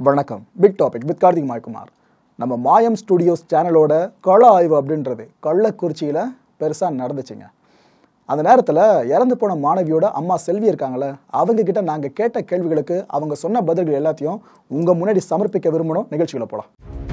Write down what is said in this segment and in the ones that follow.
வணக்கம் big topic with Karthik Maikumar நம்ம Maayam studios சேனலோட கள ஆய்வு அப்படின்றது கள்ளக்குறிச்சியில் பெருசாக நடந்துச்சுங்க அந்த நேரத்தில் இறந்து போன மாணவியோட அம்மா செல்வி இருக்காங்களே அவங்க கிட்ட நாங்கள் கேட்ட கேள்விகளுக்கு அவங்க சொன்ன பதில்கள் எல்லாத்தையும் உங்கள் முன்னாடி சமர்ப்பிக்க விரும்பணும் நிகழ்ச்சிகளை போகலாம்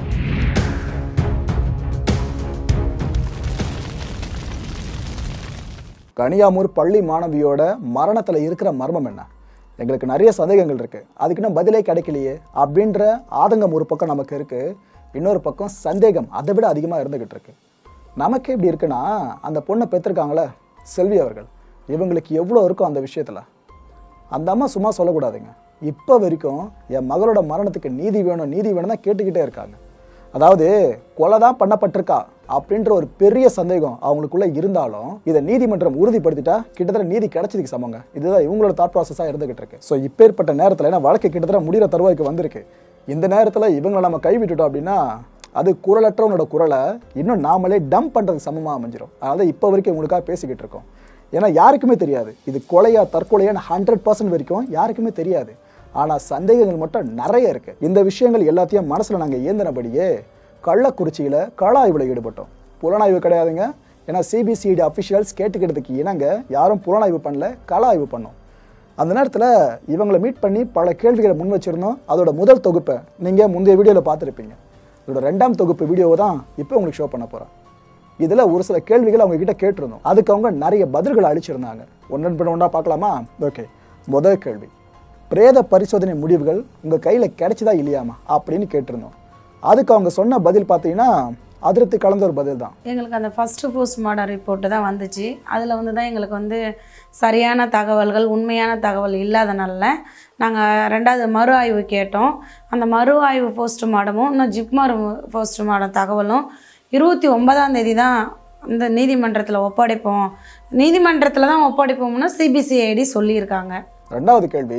கனியாமூர் பள்ளி மாணவியோட மரணத்தில் இருக்கிற மர்மம் என்ன எங்களுக்கு நிறைய சந்தேகங்கள் இருக்கு அதுக்கு இன்னும் பதிலே கிடைக்கலையே அப்படின்ற ஆதங்கம் ஒரு பக்கம் நமக்கு இருக்கு இன்னொரு பக்கம் சந்தேகம் அதை விட அதிகமாக இருந்துகிட்டு இருக்கு நமக்கு எப்படி இருக்குன்னா அந்த பொண்ணை பெற்றிருக்காங்களே செல்வி அவர்கள் இவங்களுக்கு எவ்வளோ இருக்கும் அந்த விஷயத்தில் அந்த அம்மா சும்மா சொல்லக்கூடாதுங்க இப்போ வரைக்கும் என் மகளோட மரணத்துக்கு நீதி வேணும் நீதி வேணும் தான் கேட்டுக்கிட்டே இருக்காங்க அதாவது கொலை தான் பண்ணப்பட்டிருக்கா அப்படின்ற ஒரு பெரிய சந்தேகம் அவங்களுக்குள்ள இருந்தாலும் இதை நீதிமன்றம் உறுதிப்படுத்திட்டா கிட்டத்தட்ட நீதி கிடைச்சதுக்கு சமங்க இதுதான் இவங்களோட தாட் ப்ராசஸாக இருந்துகிட்டு இருக்கு ஸோ இப்பேற்பட்ட நேரத்தில் ஏன்னா வழக்கு கிட்டத்தட்ட முடிகிற தருவாய்க்கு வந்திருக்கு இந்த நேரத்தில் இவங்களை நம்ம கைவிட்டுட்டோம் அப்படின்னா அது குரலற்றவனோட குரலை இன்னும் நாமளே டம்ப் பண்ணுறதுக்கு சமமாக அமைஞ்சிரும் அதனால இப்போ வரைக்கும் உங்களுக்காக பேசிக்கிட்டு இருக்கோம் ஏன்னா யாருக்குமே தெரியாது இது கொலையா தற்கொலையான்னு ஹண்ட்ரட் பர்சன்ட் வரைக்கும் யாருக்குமே தெரியாது ஆனால் சந்தேகங்கள் மட்டும் நிறைய இருக்கு இந்த விஷயங்கள் எல்லாத்தையும் மனசில் நாங்கள் ஏந்தினபடியே கள்ளக்குறிச்சியில் கள ஆய்வில் ஈடுபட்டோம் புலனாய்வு கிடையாதுங்க ஏன்னா சிபிசிஐடி அஃபிஷியல்ஸ் கேட்டுக்கிறதுக்கு இணங்க யாரும் புலனாய்வு பண்ணல கள ஆய்வு பண்ணோம் அந்த நேரத்தில் இவங்களை மீட் பண்ணி பல கேள்விகளை முன் வச்சிருந்தோம் அதோட முதல் தொகுப்பை நீங்கள் முந்தைய வீடியோவில் பார்த்துருப்பீங்க இதோட ரெண்டாம் தொகுப்பு வீடியோவை தான் இப்போ உங்களுக்கு ஷோ பண்ண போகிறேன் இதில் ஒரு சில கேள்விகள் அவங்க கிட்ட கேட்டிருந்தோம் அதுக்கு அவங்க நிறைய பதில்களை அளிச்சிருந்தாங்க ஒன்றன் பின் ஒன்றா பார்க்கலாமா ஓகே முதல் கேள்வி பிரேத பரிசோதனை முடிவுகள் உங்கள் கையில் கிடைச்சதா இல்லையாமா அப்படின்னு கேட்டிருந்தோம் அதுக்கு அவங்க சொன்ன பதில் பார்த்தீங்கன்னா அதிருப்தி கலந்த ஒரு பதில் தான் எங்களுக்கு அந்த ஃபஸ்ட்டு போஸ்ட் மார்டம் ரிப்போர்ட்டு தான் வந்துச்சு அதில் வந்து தான் எங்களுக்கு வந்து சரியான தகவல்கள் உண்மையான தகவல் இல்லாதனால நாங்கள் ரெண்டாவது மறு ஆய்வு கேட்டோம் அந்த மறு ஆய்வு போஸ்ட் மார்டமும் இன்னும் ஜிப்மர் போஸ்ட் மார்டம் தகவலும் இருபத்தி ஒன்பதாம் தேதி தான் இந்த நீதிமன்றத்தில் ஒப்படைப்போம் நீதிமன்றத்தில் தான் ஒப்படைப்போம்னு சிபிசிஐடி சொல்லியிருக்காங்க ரெண்டாவது கேள்வி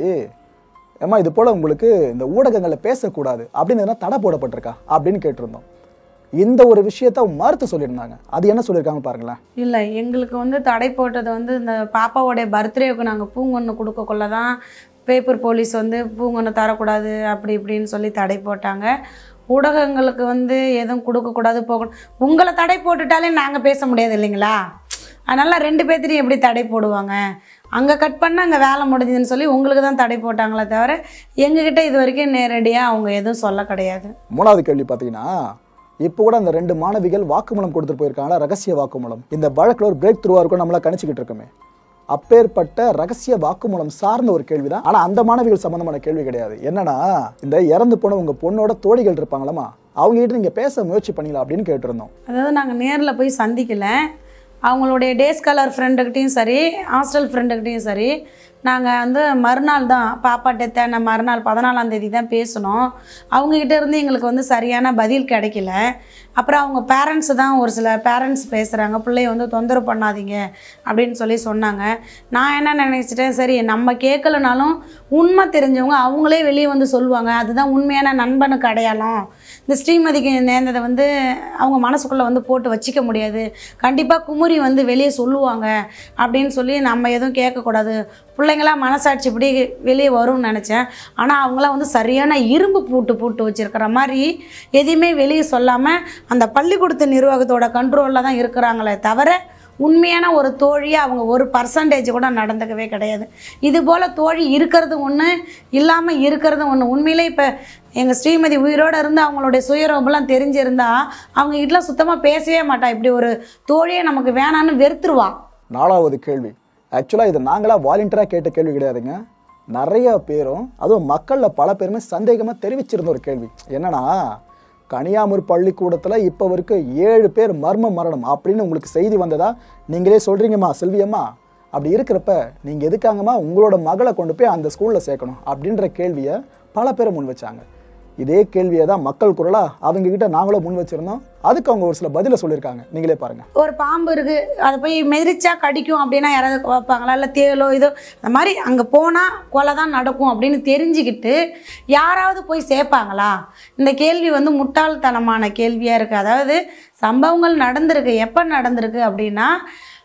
ஏம்மா இது போல் உங்களுக்கு இந்த ஊடகங்களில் பேசக்கூடாது அப்படின்னு எதனா தடை போடப்பட்டிருக்கா அப்படின்னு கேட்டிருந்தோம் இந்த ஒரு விஷயத்த மறுத்து சொல்லியிருந்தாங்க அது என்ன சொல்லியிருக்காங்க பாருங்களேன் இல்லை எங்களுக்கு வந்து தடை போட்டது வந்து இந்த பாப்பாவோடைய பர்த்டேவுக்கு நாங்கள் பூங்கொன்று கொடுக்கக்குள்ள தான் பேப்பர் போலீஸ் வந்து பூங்கொன்று தரக்கூடாது அப்படி இப்படின்னு சொல்லி தடை போட்டாங்க ஊடகங்களுக்கு வந்து எதுவும் கொடுக்கக்கூடாது போக உங்களை தடை போட்டுட்டாலே நாங்கள் பேச முடியாது இல்லைங்களா அதனால் ரெண்டு பேர்த்தையும் எப்படி தடை போடுவாங்க அங்கே கட் பண்ண அங்கே வேலை முடிஞ்சதுன்னு சொல்லி உங்களுக்கு தான் தடை போட்டாங்களே தவிர எங்ககிட்ட இது வரைக்கும் நேரடியாக அவங்க எதுவும் சொல்ல கிடையாது மூணாவது கேள்வி பார்த்தீங்கன்னா இப்போ கூட அந்த ரெண்டு மாணவிகள் வாக்குமூலம் கொடுத்துட்டு போயிருக்காங்களா ரகசிய வாக்குமூலம் இந்த வழக்கில் ஒரு பிரேக் த்ரூவாக இருக்கும் நம்மளா கணிச்சிக்கிட்டு இருக்கோமே அப்பேற்பட்ட ரகசிய வாக்குமூலம் சார்ந்த ஒரு கேள்வி தான் ஆனால் அந்த மாணவிகள் சம்பந்தமான கேள்வி கிடையாது என்னன்னா இந்த இறந்து போன உங்க பொண்ணோட தோழிகள் இருப்பாங்களாமா அவங்க கிட்ட நீங்க பேச முயற்சி பண்ணீங்களா அப்படின்னு கேட்டிருந்தோம் அதாவது நாங்கள் நேரில் போய் சந்திக்கல அவங்களுடைய டேஸ் கலர் ஃப்ரெண்டுக்கிட்டையும் சரி ஹாஸ்டல் ஃப்ரெண்டுக்கிட்டையும் சரி நாங்கள் வந்து மறுநாள் தான் பாப்பா டெத்தான மறுநாள் பதினாலாம் தேதி தான் பேசினோம் அவங்கக்கிட்ட இருந்து எங்களுக்கு வந்து சரியான பதில் கிடைக்கல அப்புறம் அவங்க பேரண்ட்ஸு தான் ஒரு சில பேரண்ட்ஸ் பேசுகிறாங்க பிள்ளைய வந்து தொந்தரவு பண்ணாதீங்க அப்படின்னு சொல்லி சொன்னாங்க நான் என்ன நினச்சிட்டேன் சரி நம்ம கேட்கலனாலும் உண்மை தெரிஞ்சவங்க அவங்களே வெளியே வந்து சொல்லுவாங்க அதுதான் உண்மையான நண்பனுக்கு அடையாளம் இந்த ஸ்ரீமதிக்கு நேர்ந்ததை வந்து அவங்க மனசுக்குள்ளே வந்து போட்டு வச்சிக்க முடியாது கண்டிப்பாக குமுறி வந்து வெளியே சொல்லுவாங்க அப்படின்னு சொல்லி நம்ம எதுவும் கேட்கக்கூடாது பிள்ளைங்களாம் மனசாட்சி இப்படி வெளியே வரும்னு நினச்சேன் ஆனால் அவங்களாம் வந்து சரியான இரும்பு பூட்டு பூட்டு வச்சுருக்கிற மாதிரி எதையுமே வெளியே சொல்லாமல் அந்த பள்ளிக்கூடத்து நிர்வாகத்தோட கண்ட்ரோலில் தான் இருக்கிறாங்களே தவிர உண்மையான ஒரு தோழியாக அவங்க ஒரு பர்சன்டேஜ் கூட நடந்துக்கவே கிடையாது இது போல் தோழி இருக்கிறது ஒன்று இல்லாமல் இருக்கிறது ஒன்று உண்மையிலே இப்போ எங்கள் ஸ்ரீமதி உயிரோடு இருந்து அவங்களுடைய சுயரூபம்லாம் தெரிஞ்சிருந்தா அவங்க வீட்டில் சுத்தமாக பேசவே மாட்டா இப்படி ஒரு தோழியை நமக்கு வேணான்னு வெறுத்துருவா நாலாவது கேள்வி ஆக்சுவலாக இது நாங்களாக வாலண்டியராக கேட்ட கேள்வி கிடையாதுங்க நிறைய பேரும் அதுவும் மக்களில் பல பேருமே சந்தேகமாக தெரிவிச்சிருந்த ஒரு கேள்வி என்னன்னா கனியாமூர் பள்ளிக்கூடத்தில் இப்போ வரைக்கும் ஏழு பேர் மர்ம மரணம் அப்படின்னு உங்களுக்கு செய்தி வந்ததா நீங்களே சொல்கிறீங்கம்மா செல்வியம்மா அப்படி இருக்கிறப்ப நீங்கள் எதுக்காங்கம்மா உங்களோட மகளை கொண்டு போய் அந்த ஸ்கூலில் சேர்க்கணும் அப்படின்ற கேள்வியை பல பேர் முன் வச்சாங்க இதே கேள்வியை தான் மக்கள் குரலா அவங்க கிட்ட நாங்களும் முன் வச்சிருந்தோம் அதுக்கு அவங்க ஒரு சில பதிலை சொல்லியிருக்காங்க நீங்களே பாருங்க ஒரு பாம்பு இருக்குது அதை போய் மெதிரிச்சா கடிக்கும் அப்படின்னா யாராவது வைப்பாங்களா இல்லை தேலோ இதோ அந்த மாதிரி அங்கே போனால் கொலை தான் நடக்கும் அப்படின்னு தெரிஞ்சுக்கிட்டு யாராவது போய் சேர்ப்பாங்களா இந்த கேள்வி வந்து முட்டாள்தனமான கேள்வியாக இருக்குது அதாவது சம்பவங்கள் நடந்திருக்கு எப்போ நடந்திருக்கு அப்படின்னா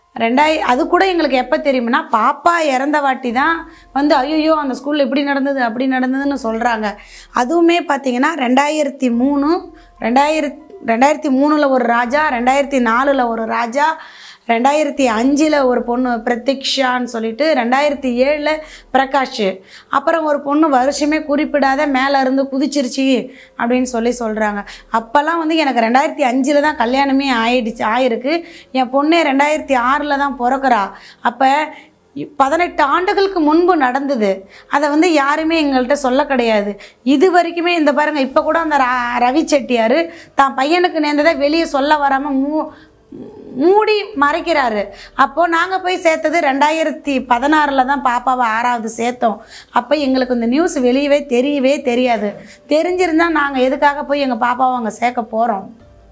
ரெண்டாயி அது கூட எங்களுக்கு எப்போ தெரியும்னா பாப்பா இறந்த வாட்டி தான் வந்து ஐயோ அந்த ஸ்கூலில் இப்படி நடந்தது அப்படி நடந்ததுன்னு சொல்கிறாங்க அதுவுமே பார்த்தீங்கன்னா ரெண்டாயிரத்தி மூணு ரெண்டாயிரத்தி ரெண்டாயிரத்தி மூணில் ஒரு ராஜா ரெண்டாயிரத்தி நாலில் ஒரு ராஜா ரெண்டாயிரத்தி அஞ்சில் ஒரு பொண்ணு பிரதீக்ஷான்னு சொல்லிட்டு ரெண்டாயிரத்தி ஏழில் பிரகாஷ் அப்புறம் ஒரு பொண்ணு வருஷமே குறிப்பிடாத மேலே இருந்து குதிச்சிருச்சு அப்படின்னு சொல்லி சொல்கிறாங்க அப்போல்லாம் வந்து எனக்கு ரெண்டாயிரத்தி அஞ்சில் தான் கல்யாணமே ஆயிடுச்சு ஆயிருக்கு என் பொண்ணே ரெண்டாயிரத்தி ஆறில் தான் பிறக்கிறா அப்போ பதினெட்டு ஆண்டுகளுக்கு முன்பு நடந்தது அதை வந்து யாருமே எங்கள்கிட்ட சொல்ல கிடையாது இது வரைக்குமே இந்த பாருங்க இப்போ கூட அந்த ர- ரவி செட்டியார் தான் பையனுக்கு நேர்ந்ததை வெளியே சொல்ல வராமல் மூ மூடி மறைக்கிறாரு அப்போது நாங்கள் போய் சேர்த்தது ரெண்டாயிரத்தி பதினாறில் தான் பாப்பாவை ஆறாவது சேர்த்தோம் அப்போ எங்களுக்கு இந்த நியூஸ் வெளியவே தெரியவே தெரியாது தெரிஞ்சிருந்தா நாங்கள் எதுக்காக போய் எங்கள் பாப்பாவை அங்கே சேர்க்க போகிறோம்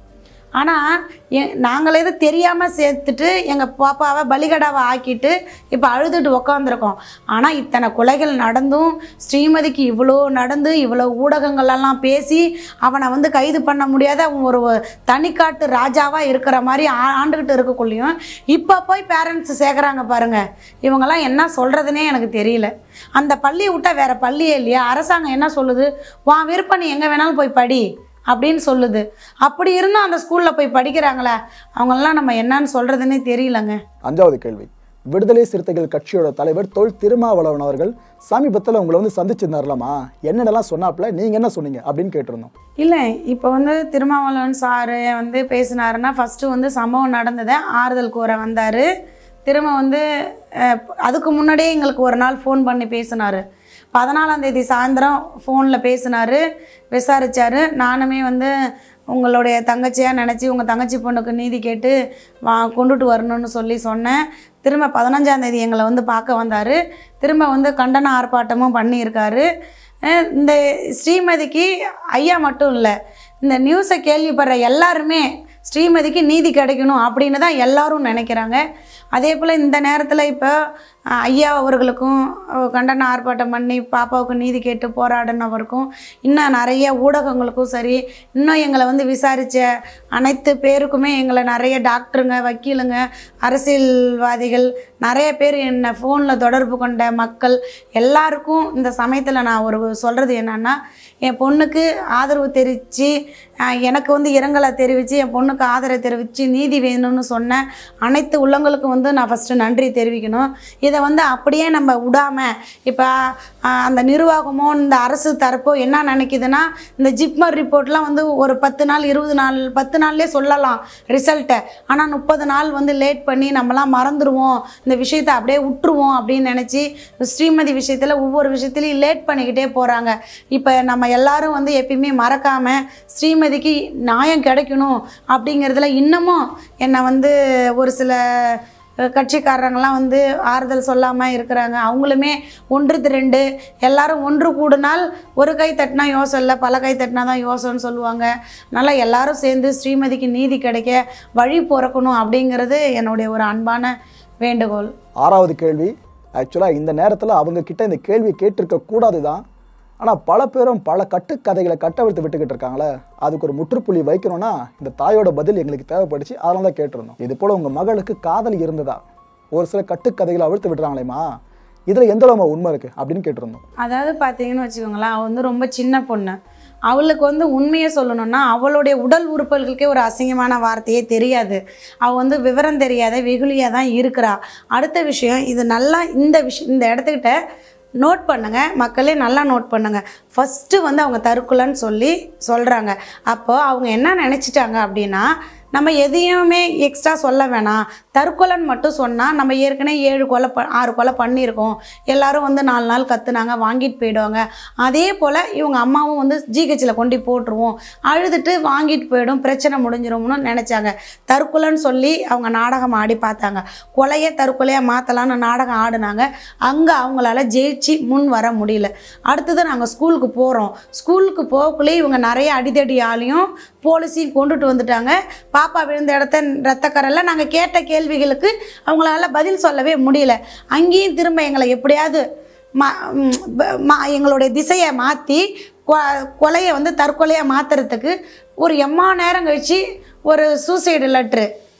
ஆனால் எ நாங்களே இது தெரியாமல் சேர்த்துட்டு எங்கள் பாப்பாவை பலிகடாவை ஆக்கிட்டு இப்போ அழுதுட்டு உக்காந்துருக்கோம் ஆனால் இத்தனை கொலைகள் நடந்தும் ஸ்ரீமதிக்கு இவ்வளோ நடந்து இவ்வளோ ஊடகங்களெல்லாம் பேசி அவனை வந்து கைது பண்ண முடியாத அவன் ஒரு தனிக்காட்டு ராஜாவாக இருக்கிற மாதிரி ஆ- ஆண்டுகிட்டு இருக்கக்குள்ளேயும் இப்போ போய் பேரண்ட்ஸ் சேர்க்குறாங்க பாருங்க இவங்கெல்லாம் என்ன சொல்கிறதுனே எனக்கு தெரியல அந்த பள்ளியை விட்டா வேற பள்ளியே இல்லையா அரசாங்கம் என்ன சொல்லுது வா விருப்பம் நீ எங்கே வேணாலும் போய் படி அப்படின்னு சொல்லுது அப்படி இருந்தும் அந்த ஸ்கூலில் போய் படிக்கிறாங்களே அவங்களெல்லாம் நம்ம என்னன்னு சொல்கிறதுனே தெரியலங்க அஞ்சாவது கேள்வி விடுதலை சிறுத்தைகள் கட்சியோட தலைவர் தொல் திருமாவளவன் அவர்கள் சமீபத்தில் உங்களை வந்து சந்திச்சிருந்தாரலாமா என்னென்னலாம் சொன்னாப்புல நீங்க என்ன சொன்னீங்க அப்படின்னு கேட்டிருந்தோம் இல்லை இப்போ வந்து திருமாவளவன் சாரு வந்து பேசினாருன்னா ஃபஸ்ட்டு வந்து சம்பவம் நடந்ததை ஆறுதல் கூற வந்தார் திரும்ப வந்து அஹ், அதுக்கு முன்னாடியே எங்களுக்கு ஒரு நாள் ஃபோன் பண்ணி பேசினார் பதினாலாம் தேதி சாயந்தரம் ஃபோனில் பேசினார் விசாரிச்சார் நானுமே வந்து உங்களுடைய தங்கச்சியாக நினச்சி உங்கள் தங்கச்சி பொண்ணுக்கு நீதி கேட்டு வா கொண்டுட்டு வரணும்னு சொல்லி சொன்னேன் திரும்ப பதினஞ்சாம் தேதி எங்களை வந்து பார்க்க வந்தார் திரும்ப வந்து கண்டன ஆர்ப்பாட்டமும் பண்ணியிருக்காரு அஹ் இந்த ஸ்ரீமதிக்கு ஐயா மட்டும் இல்லை இந்த நியூஸை கேள்விப்படுற எல்லாருமே ஸ்ரீமதிக்கு நீதி கிடைக்கணும் அப்படின்னு தான் எல்லாரும் நினைக்கிறாங்க அதே போல் இந்த நேரத்தில் இப்போ அஹ், ஐயா அவர்களுக்கும் அஹ், கண்டன ஆர்ப்பாட்டம் பண்ணி பாப்பாவுக்கு நீதி கேட்டு போராடினவருக்கும் இன்னும் நிறைய ஊடகங்களுக்கும் சரி இன்னும் எங்களை வந்து விசாரித்த அனைத்து பேருக்குமே எங்களை நிறைய டாக்டருங்க வக்கீலுங்க அரசியல்வாதிகள் நிறைய பேர் என்னை ஃபோனில் தொடர்பு கொண்ட மக்கள் எல்லாருக்கும் இந்த சமயத்தில் நான் ஒரு சொல்கிறது என்னன்னா என் பொண்ணுக்கு ஆதரவு தெரிவித்து எனக்கு வந்து இரங்கலை தெரிவித்து என் பொண்ணுக்கு ஆதரவு தெரிவித்து நீதி வேணும்னு சொன்ன அனைத்து உள்ளங்களுக்கும் வந்து நான் ஃபஸ்ட்டு நன்றி தெரிவிக்கணும் இதை வந்து அப்படியே நம்ம விடாமல் இப்போ அந்த நிர்வாகமோ இந்த அரசு தரப்போ என்ன நினைக்குதுன்னா இந்த ஜிப்மர் ரிப்போர்ட்லாம் வந்து ஒரு பத்து நாள் இருபது நாள் பத்து நாள்லேயே சொல்லலாம் ரிசல்ட்டை ஆனால் முப்பது நாள் வந்து லேட் பண்ணி நம்மலாம் மறந்துடுவோம் இந்த விஷயத்தை அப்படியே விட்டுருவோம் அப்படின்னு நினச்சி ஸ்ரீமதி விஷயத்தில் ஒவ்வொரு விஷயத்துலையும் லேட் பண்ணிக்கிட்டே போகிறாங்க இப்போ நம்ம எல்லாரும் வந்து எப்பயுமே மறக்காமல் ஸ்ரீமதிக்கு நியாயம் கிடைக்கணும் அப்படிங்கிறதுல இன்னமும் என்னை வந்து ஒரு சில அஹ், கட்சிக்காரங்களாம் வந்து ஆறுதல் சொல்லாமல் இருக்கிறாங்க அவங்களுமே ஒன்று ரெண்டு எல்லாரும் ஒன்று கூடினால் ஒரு கை தட்டினா யோசனை இல்லை பல கை தட்டினா தான் யோசனைன்னு சொல்லுவாங்க அதனால் எல்லாரும் சேர்ந்து ஸ்ரீமதிக்கு நீதி கிடைக்க வழி பிறக்கணும் அப்படிங்கிறது என்னுடைய ஒரு அன்பான வேண்டுகோள் ஆறாவது கேள்வி ஆக்சுவலாக இந்த நேரத்தில் அவங்க கிட்ட இந்த கேள்வி கேட்டிருக்க கூடாது தான் ஆனால் பல பேரும் பல கட்டுக்கதைகளை கட்டவிழ்த்து விட்டுக்கிட்டு இருக்காங்களே அதுக்கு ஒரு முற்றுப்புள்ளி வைக்கணும்னா இந்த தாயோட பதில் எங்களுக்கு தேவைப்படுச்சு அதனால தான் கேட்டிருந்தோம் இது போல் உங்கள் மகளுக்கு காதல் இருந்ததா ஒரு சில கட்டுக்கதைகளை அவிழ்த்து விடுறாங்களேம்மா இதில் எந்த அளவு உண்மை இருக்குது அப்படின்னு கேட்டிருந்தோம் அதாவது பார்த்தீங்கன்னு வச்சுக்கோங்களேன் அவள் வந்து ரொம்ப சின்ன பொண்ணு அவளுக்கு வந்து உண்மையை சொல்லணும்னா அவளுடைய உடல் உறுப்புகளுக்கே ஒரு அசிங்கமான வார்த்தையே தெரியாது அவள் வந்து விவரம் தெரியாத வெகுளியாக தான் இருக்கிறா அடுத்த விஷயம் இது நல்லா இந்த விஷயம் இந்த இடத்துக்கிட்ட நோட் பண்ணுங்க மக்களே நல்லா நோட் பண்ணுங்க ஃபஸ்ட்டு வந்து அவங்க தற்கொலைன்னு சொல்லி சொல்கிறாங்க அப்போ அவங்க என்ன நினச்சிட்டாங்க அப்படின்னா நம்ம எதையுமே எக்ஸ்ட்ரா சொல்ல வேணாம் தற்கொலைன்னு மட்டும் சொன்னால் நம்ம ஏற்கனவே ஏழு கொலை ப ஆறு கொலை பண்ணியிருக்கோம் எல்லாரும் வந்து நாலு நாள் கத்துனாங்க வாங்கிட்டு போயிடுவாங்க அதே போல் இவங்க அம்மாவும் வந்து ஜிஹெச்சில் கொண்டு போட்டுருவோம் அழுதுட்டு வாங்கிட்டு போயிடும் பிரச்சனை முடிஞ்சிரும்னு நினச்சாங்க தற்கொலைன்னு சொல்லி அவங்க நாடகம் ஆடி பார்த்தாங்க கொலையை தற்கொலையாக மாற்றலான்னு நாடகம் ஆடினாங்க அங்கே அவங்களால ஜெயிச்சு முன் வர முடியல அடுத்தது நாங்கள் ஸ்கூலுக்கு போகிறோம் ஸ்கூலுக்கு போகக்குள்ளே இவங்க நிறைய அடிதடி ஆளையும் போலீஸையும் கொண்டுட்டு வந்துட்டாங்க பாப்பா விழுந்த இடத்த ரத்தக்கரையில் நாங்கள் கேட்ட கேள்விகளுக்கு அவங்களால பதில் சொல்லவே முடியல அங்கேயும் திரும்ப எங்களை எப்படியாவது மா ம், ப- மா எங்களுடைய திசையை மாற்றி கொலையை வந்து தற்கொலையாக மாற்றுறதுக்கு ஒரு எம்மா நேரம் கழித்து ஒரு சூசைடு லெட்ரு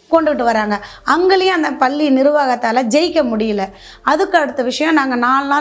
கொண்டுகிட்டு வராங்க அங்கேயும் அந்த பள்ளி நிர்வாகத்தால் ஜெயிக்க முடியல அதுக்கு அடுத்த விஷயம் நாங்கள் நாலு நாள்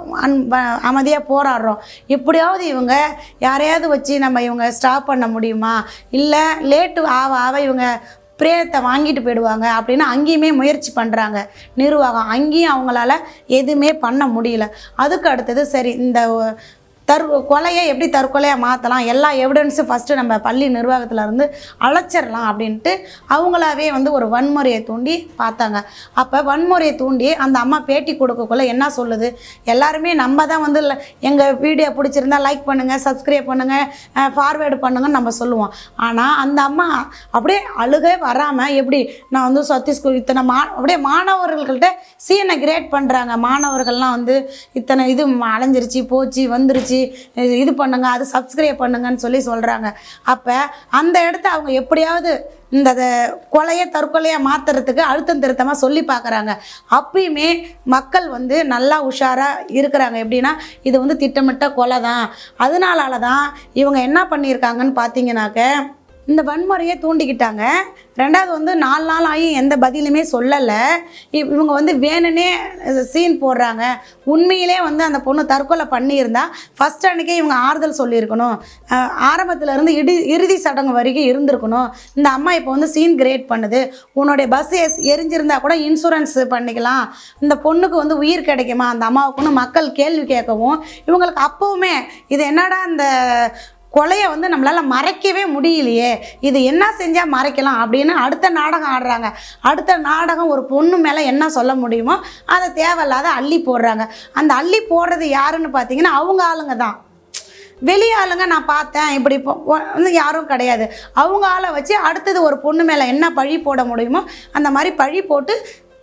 அமைதியாக போராடுறோம் எப்படியாவது இவங்க யாரையாவது வச்சு நம்ம இவங்க ஸ்டாப் பண்ண முடியுமா இல்லை லேட்டு ஆவ ஆவ இவங்க பிரேயத்தை வாங்கிட்டு போயிடுவாங்க அப்படின்னு அங்கேயுமே முயற்சி பண்ணுறாங்க நிர்வாகம் அங்கேயும் அவங்களால எதுவுமே பண்ண முடியல அதுக்கு அடுத்தது சரி இந்த தற் கொலையை எப்படி தற்கொலையாக மாற்றலாம் எல்லா எவிடன்ஸும் ஃபஸ்ட்டு நம்ம பள்ளி நிர்வாகத்தில் இருந்து அழைச்சிடலாம் அப்படின்ட்டு அவங்களாவே வந்து ஒரு வன்முறையை தூண்டி பார்த்தாங்க அப்போ வன்முறையை தூண்டி அந்த அம்மா பேட்டி கொடுக்கக்குள்ள என்ன சொல்லுது எல்லாருமே நம்ம தான் வந்து எங்கள் வீடியோ பிடிச்சிருந்தா லைக் பண்ணுங்கள் சப்ஸ்கிரைப் பண்ணுங்கள் ஃபார்வேர்டு பண்ணுங்கன்னு நம்ம சொல்லுவோம் ஆனால் அந்த அம்மா அப்படியே அழுகே வராமல் எப்படி நான் வந்து சத்தி ஸ்கூல் இத்தனை மா அப்படியே மாணவர்கள்கிட்ட சீனை கிரேட் பண்ணுறாங்க மாணவர்கள்லாம் வந்து இத்தனை இது அலைஞ்சிருச்சு போச்சு வந்துருச்சு இது- இது பண்ணுங்க அது சப்ஸ்கிரைப் பண்ணுங்கன்னு சொல்லி சொல்கிறாங்க அப்போ அந்த இடத்த அவங்க எப்படியாவது இந்த த- கொலையை தற்கொலையாக மாற்றுறதுக்கு அழுத்தம் திருத்தமாக சொல்லி பார்க்குறாங்க அப்பயுமே மக்கள் வந்து நல்லா உஷாராக இருக்கிறாங்க எப்படின்னா இது வந்து திட்டமிட்ட கொலை தான் அதனால தான் இவங்க என்ன பண்ணியிருக்காங்கன்னு பார்த்தீங்கன்னாக்க இந்த வன்முறையை தூண்டிக்கிட்டாங்க ரெண்டாவது வந்து நாலு நாள் ஆகி எந்த பதிலுமே சொல்லலை இவ்- இவங்க வந்து வேணுனே சீன் போடுறாங்க உண்மையிலே வந்து அந்த பொண்ணு தற்கொலை பண்ணியிருந்தா ஃபஸ்ட் அன்னைக்கே இவங்க ஆறுதல் சொல்லியிருக்கணும் அஹ் ஆரம்பத்துல இருந்து இடி இறுதி சடங்கு வரைக்கும் இருந்திருக்கணும் இந்த அம்மா இப்போ வந்து சீன் கிரியேட் பண்ணுது உன்னுடைய பஸ் எஸ் எரிஞ்சிருந்தா கூட இன்சூரன்ஸ் பண்ணிக்கலாம் இந்த பொண்ணுக்கு வந்து உயிர் கிடைக்குமா அந்த அம்மாவுக்குன்னு மக்கள் கேள்வி கேட்கவும் இவங்களுக்கு அப்போவுமே இது என்னடா அந்த கொலையை வந்து நம்மளால் மறைக்கவே முடியலையே இது என்ன செஞ்சால் மறைக்கலாம் அப்படின்னு அடுத்த நாடகம் ஆடுறாங்க அடுத்த நாடகம் ஒரு பொண்ணு மேலே என்ன சொல்ல முடியுமோ அதை தேவையில்லாத அள்ளி போடுறாங்க அந்த அள்ளி போடுறது யாருன்னு பார்த்தீங்கன்னா அவங்க ஆளுங்க தான் வெளி ஆளுங்க நான் பார்த்தேன் இப்படி இப்போ ஒ- வந்து யாரும் கிடையாது அவங்க ஆளை வச்சு அடுத்தது ஒரு பொண்ணு மேலே என்ன பழி போட முடியுமோ அந்த மாதிரி பழி போட்டு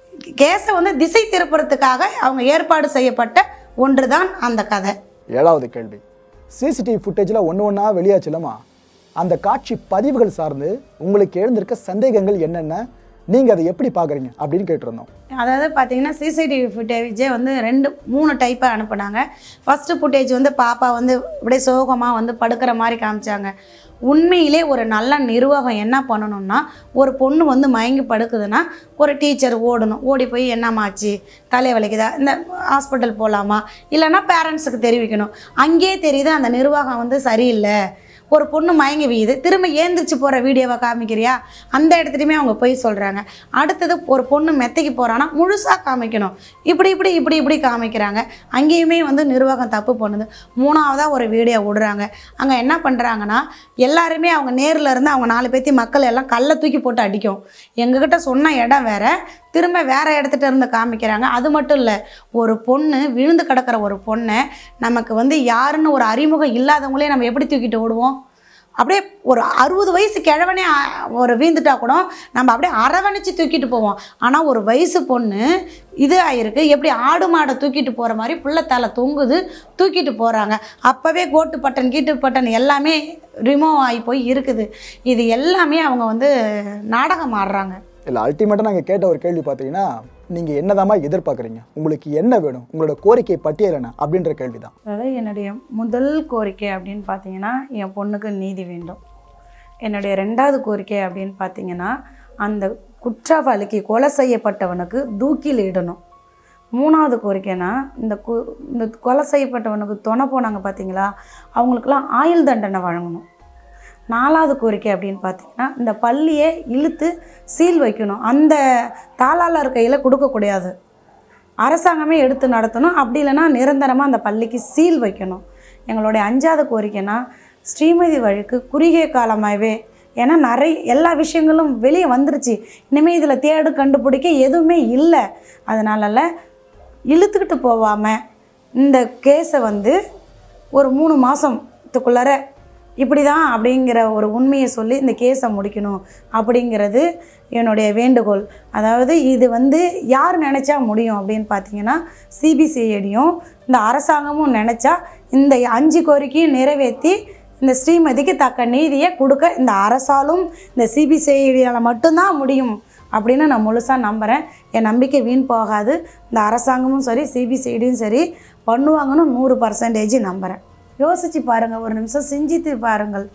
கேஸை வந்து திசை திருப்புறதுக்காக அவங்க ஏற்பாடு செய்யப்பட்ட ஒன்று தான் அந்த கதை ஏழாவது கேள்வி சிசிடிவி ஃபுட்டேஜில் ஒன்று ஒன்றா வெளியாச்சுலமா அந்த காட்சி பதிவுகள் சார்ந்து உங்களுக்கு எழுந்திருக்க சந்தேகங்கள் என்னென்ன நீங்கள் அதை எப்படி பார்க்குறீங்க அப்படின்னு கேட்டிருந்தோம் அதாவது பார்த்தீங்கன்னா சிசிடிவி ஃபுட்டேஜே வந்து ரெண்டு மூணு டைப்பாக அனுப்புனாங்க ஃபஸ்ட்டு ஃபுட்டேஜ் வந்து பாப்பா வந்து அப்படியே சோகமாக வந்து படுக்கிற மாதிரி காமிச்சாங்க உண்மையிலே ஒரு நல்ல நிர்வாகம் என்ன பண்ணணும்னா ஒரு பொண்ணு வந்து மயங்கி படுக்குதுன்னா ஒரு டீச்சர் ஓடணும் ஓடி போய் என்னம்மாச்சு தலை வலிக்குதா இந்த ஹாஸ்பிட்டல் போகலாமா இல்லைன்னா பேரண்ட்ஸுக்கு தெரிவிக்கணும் அங்கேயே தெரியுது அந்த நிர்வாகம் வந்து சரியில்லை ஒரு பொண்ணு மயங்கி வீயுது திரும்ப ஏந்திரிச்சு போகிற வீடியோவை காமிக்கிறியா அந்த இடத்துலையுமே அவங்க போய் சொல்கிறாங்க அடுத்தது ஒரு பொண்ணு மெத்தைக்கு போகிறான்னா முழுசாக காமிக்கணும் இப்படி இப்படி இப்படி இப்படி காமிக்கிறாங்க அங்கேயுமே வந்து நிர்வாகம் தப்பு பண்ணுது மூணாவதாக ஒரு வீடியோ விடுறாங்க அங்கே என்ன பண்ணுறாங்கன்னா எல்லாருமே அவங்க நேரில் இருந்து அவங்க நாலு பேத்தி மக்கள் எல்லாம் கல்லை தூக்கி போட்டு அடிக்கும் எங்ககிட்ட சொன்ன இடம் வேற திரும்ப வேற இடத்துட்ட இருந்து காமிக்கிறாங்க அது மட்டும் இல்லை ஒரு பொண்ணு விழுந்து கிடக்கிற ஒரு பொண்ணை நமக்கு வந்து யாருன்னு ஒரு அறிமுகம் இல்லாதவங்களே நம்ம எப்படி தூக்கிட்டு ஓடுவோம் அப்படியே ஒரு அறுபது வயசு கிழவனே அ- ஒரு வீழ்ந்துட்டா கூட நம்ம அப்படியே அரவணைச்சு தூக்கிட்டு போவோம் ஆனால் ஒரு வயசு பொண்ணு இது ஆயிருக்கு எப்படி ஆடு மாடை தூக்கிட்டு போகிற மாதிரி புள்ளத்தால தொங்குது தூக்கிட்டு போகிறாங்க அப்போவே கோட்டு பட்டன் கீட்டு பட்டன் எல்லாமே ரிமூவ் ஆகி போய் இருக்குது இது எல்லாமே அவங்க வந்து நாடகம் ஆடுறாங்க இல்லை அல்டிமேட்டாக நாங்கள் கேட்ட ஒரு கேள்வி பார்த்தீங்கன்னா நீங்கள் என்னதாம்மா எதிர்பார்க்குறீங்க உங்களுக்கு என்ன வேணும் உங்களோட கோரிக்கை பட்டியல் என்ன அப்படின்ற கேள்வி தான் அதாவது என்னுடைய முதல் கோரிக்கை அப்படின்னு பார்த்தீங்கன்னா என் பொண்ணுக்கு நீதி வேண்டும் என்னுடைய ரெண்டாவது கோரிக்கை அப்படின்னு பார்த்தீங்கன்னா அந்த குற்றவாளிக்கு கொலை செய்யப்பட்டவனுக்கு தூக்கில் இடணும் மூணாவது கோரிக்கைனா இந்த கு இந்த கொலை செய்யப்பட்டவனுக்கு துணை போனாங்க பார்த்தீங்களா அவங்களுக்கெல்லாம் ஆயுள் தண்டனை வழங்கணும் நாலாவது கோரிக்கை அப்படின்னு பார்த்தீங்கன்னா இந்த பள்ளியை இழுத்து சீல் வைக்கணும் அந்த தாளாளர் கையில் கொடுக்கக்கூடாது அரசாங்கமே எடுத்து நடத்தணும் அப்படி இல்லைன்னா நிரந்தரமாக அந்த பள்ளிக்கு சீல் வைக்கணும் எங்களுடைய அஞ்சாவது கோரிக்கைனா ஸ்ரீமதி வழக்கு குறுகிய காலமாகவே ஏன்னா நிறைய எல்லா விஷயங்களும் வெளியே வந்துருச்சு இனிமேல் இதில் தேடு கண்டுபிடிக்க எதுவுமே இல்லை அதனால இழுத்துக்கிட்டு போகாமல் இந்த கேஸை வந்து ஒரு மூணு மாதத்துக்குள்ளார இப்படி தான் அப்படிங்கிற ஒரு உண்மையை சொல்லி இந்த கேஸை முடிக்கணும் அப்படிங்கிறது என்னுடைய வேண்டுகோள் அதாவது இது வந்து யார் நினச்சா முடியும் அப்படின்னு பார்த்தீங்கன்னா சிபிசிஐடியும் இந்த அரசாங்கமும் நினச்சா இந்த அஞ்சு கோரிக்கையும் நிறைவேற்றி இந்த ஸ்ரீமதிக்கு தக்க நீதியை கொடுக்க இந்த அரசாலும் இந்த சிபிசிஐடியால் மட்டும்தான் முடியும் அப்படின்னு நான் முழுசாக நம்புகிறேன் என் நம்பிக்கை வீண் போகாது இந்த அரசாங்கமும் சரி சிபிசிஐடியும் சரி பண்ணுவாங்கன்னு நூறு பர்சன்டேஜ் நம்புகிறேன் யோசிச்சு பாருங்கள் ஒரு நிமிஷம் சிந்தித்து பாருங்கள்